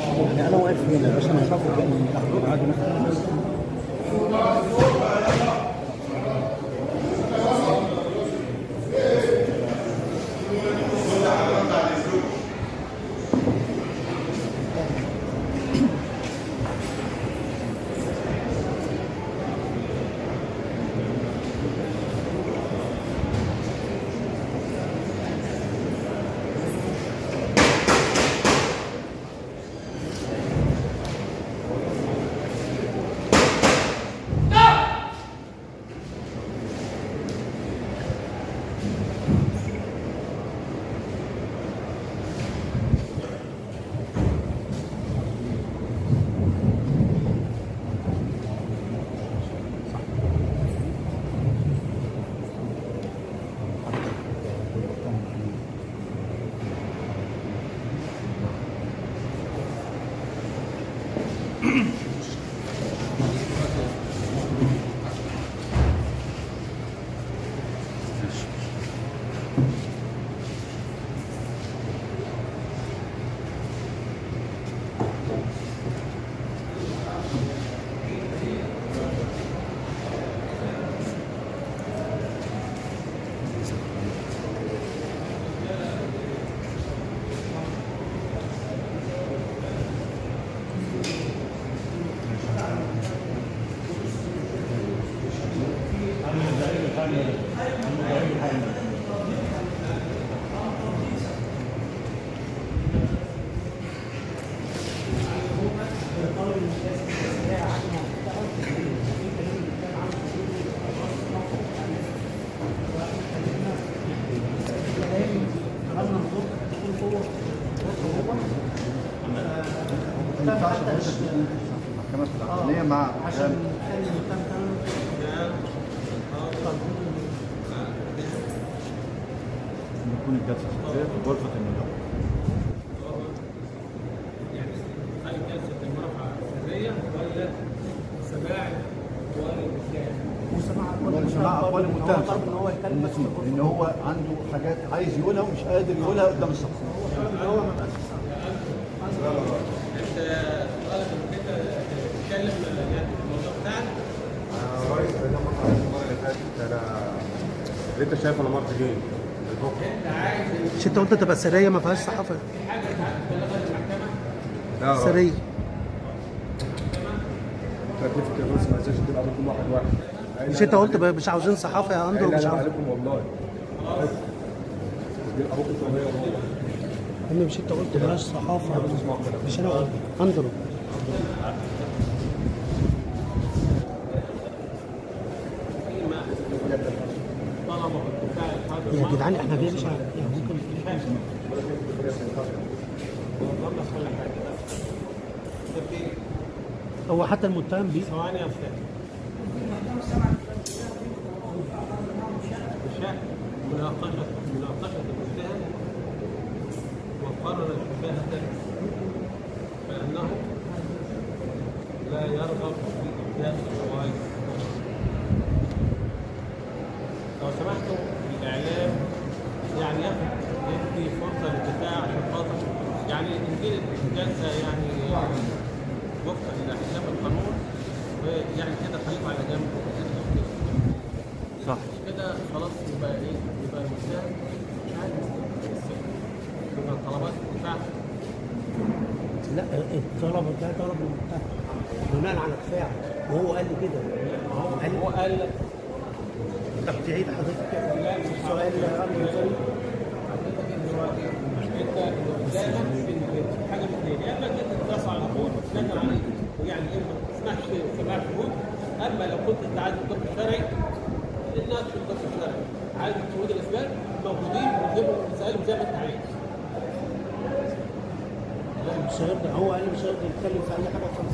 يعني انا واقف هنا بس انا هشوف يعني اخرج عادي مثلا ما ينفعش حضرتك تكون في المحكمة العقلية مع عشان نخلي المكان ان يكون الجلسة الخارجية في غرفة النظام يعني هل جلسة المرافعة سرية ولا سماع أقوال المتهم؟ وسماع اقوال سماع اقوال المتهم هو طلب ان هو يتكلم بس في الغرفة. لان هو عنده حاجات عايز يقولها ومش قادر يقولها قدام الصف هو ما بقاش أنت طالب إنك أنت تتكلم يعني في الموضوع بتاعك انا رئيس ايام المره اللي فاتت انا اللي انت شايفه انا مرت جاي أنت عايز مش انت قلت تبقى سريه ما فيهاش صحافه حاجة تعرف تبلغها المحكمة لا سريه تكلفه الرئيس ما عايزاش تبقى عليكم واحد واحد مش انت قلت بقى مش عاوزين صحافه يا اندرو لا مش لا عاوز عليكم والله بيبقى ابوكم طبيعي والله انا مش انت قلت بلاش صحافه مش انا قلت اندرو طلبوا ارتفاع الحاضر يا جدعان احنا ليه مش عارف يعني ممكن والله كل حاجة ده في هو حتى المتهم بي ثواني يا أستاذ بشأن مناقشة مناقشة المتهم وقرر الشفاهة فإنه لا يرغب في إبداء الشواهد لو سمحتوا الإعلام يعني ياخد يدي فرصة للدفاع عشان خاطر يعني نجيل الجلسة يعني وفقا لأحكام القانون ويعني كده خليكم على جنب صح كده خلاص يبقى ايه يبقى المتهم مش عارف يبقى طلبات الدفاع لا الطلب ده طلب المتهم بناء على دفاع وهو قال لي كده قال هو قال لك طب تعيد حضرتك السؤال يا أندرو تاني حضرتك ان هو ايه انت اللي قدامك في حاجه من اثنين يا اما انت تدافع على طول وتنزل عليك ويعني ايه ما تسمعش سماع شهود اما لو كنت انت عايز الطب الشرعي الناس في الطب الشرعي عايز شهود الاثبات موجودين وتجيبهم وتسالهم زي ما انت عايز لا مش هيرضى هو قال لي مش هيرضى يتكلم في اي حاجه خالص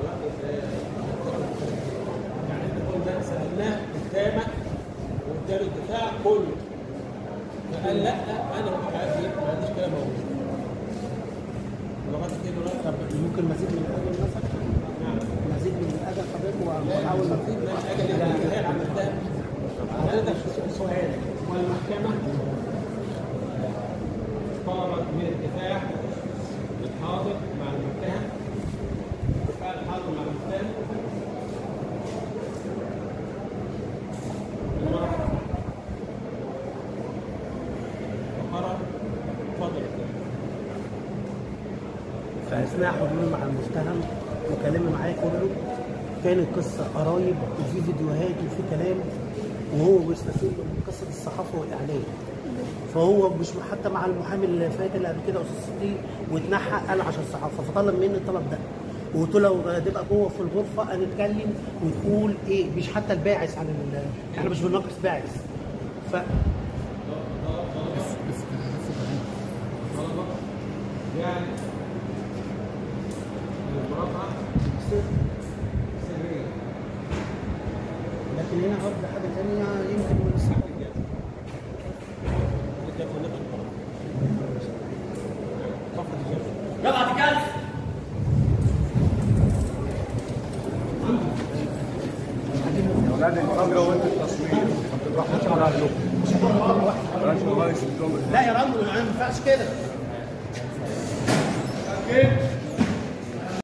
يعني انت كنا سالناه قدامك واداله الدفاع كله فقال لا انا مش عارف ايه ما عنديش كلام اقول لغايه كده طب ممكن مزيد من الاجل مثلا نعم مزيد من الاجل حضرتك واحاول المزيد من الاجل اللي انتهى عن الدم حضرتك سؤال والمحكمه طلبت من الدفاع حاضر مع المتهم فعل حاضر مع المتهم المرأة وقرأ اتفضل يا فندم. فاثناء حضوري مع المتهم وكلامي معاه كله كانت قصه قرايب وفي فيديوهات وفي كلام وهو بيستفيد من قصه الصحافه والاعلام فهو مش حتى مع المحامي اللي فات اللي قبل كده استاذ ستي واتنحى قال عشان الصحافه فطلب مني الطلب ده وقلت له لو هتبقى جوه في الغرفه هنتكلم ونقول ايه مش حتى الباعث عن ال... احنا مش بنناقش باعث ف يعني المرافعة سرية لكن هنا برضه حاجه ثانيه يمكن من الصحافه رفعت الكلب يا ولاد الكاميرا وانت التصوير ما تضحكش على اهلكم بلاش والله يسيبهم لا يا راجل ما ينفعش كده كده